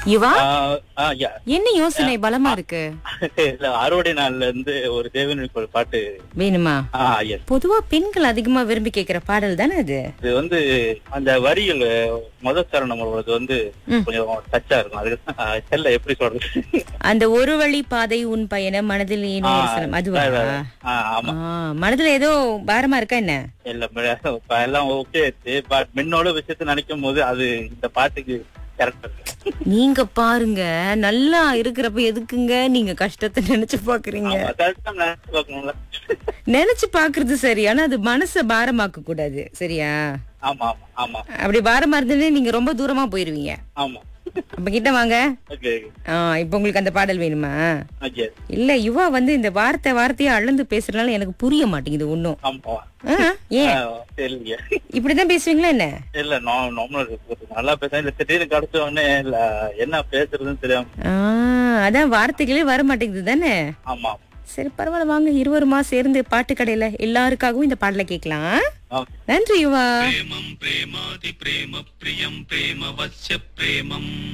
யுவா ஆ, ஆ, யா. என்ன யோசனை பலமா இருக்கு இல்ல அறுவடை நாள்ல இருந்து ஒரு தேவனுக்கு ஒரு பாட்டு வேணுமா ஆ எஸ் பொதுவா பெண்கள் அதிகமா விரும்பி கேக்குற பாடல் தானே அது இது வந்து அந்த வரிகள் முதல் சரணம் வருவது வந்து ம். கொஞ்சம் டச்சா இருக்கும் அதுக்கு ஆ, தெரியல எப்படி சொல்றது அந்த ஒரு வழி பாதை உன் பயணம் மனதில் ஏனோ ஒரு சலம். அதுவா ஆ, ஆமா ஆ, மனதுல ஏதோ பாரமா இருக்கா என்ன இல்ல ம- இப்ப எல்லாம் ஓகே பட் மின்னோட விஷயத்த நினைக்கும் போது அது இந்த பாட்டுக்கு கரெக்டா இருக்கு நீங்க பாருங்க நல்லா இருக்கிறப்ப எதுக்குங்க நீங்க கஷ்டத்தை நினைச்சு பாக்குறீங்க ஆமா, correct ஆ நினைச்சு பார்க்கணும்ல நினைச்சு பாக்குறது சரி ஆனா அது மனச பாரமாக்க கூடாது சரியா ஆமா ஆமா ஆமா அப்படி பாரமா இருந்ததுன்னா நீங்க ரொம்ப தூரமா போயிருவீங்க ஆமா அப்ப கிட்ட வாங்க ஓகே ஆ, இப்ப உங்களுக்கு அந்த பாடல் வேணுமா ஓகே இல்ல யுவா வந்து இந்த வார்த்தை வார்த்தையா அளந்து பேசுறதுனால எனக்கு புரிய மாட்டேங்குது ஒண்ணும் ஆமா ஆ, ஏன் ஆ, தெரியலையே இப்படிதான் பேசுவீங்களா என்ன இல்ல நான் நார்மல் நல்லா பேசுறேன் இல்ல திடீர்னு கிடைச்ச உடனே இல்ல என்ன பேசுறதுன்னு தெரியாம ஆ, அதான் வார்த்தைகளே வர மாட்டேங்குது தானே ஆமா சரி பரவாயில்ல வாங்க இருவருமா சேர்ந்து பாட்டு கடையில எல்லாருக்காகவும் இந்த பாடலை கேட்கலாம் ஓகே நன்றி யுவா प्रेमं प्रेमाति प्रेम प्रियं प्रेम वस्य प्रेमम्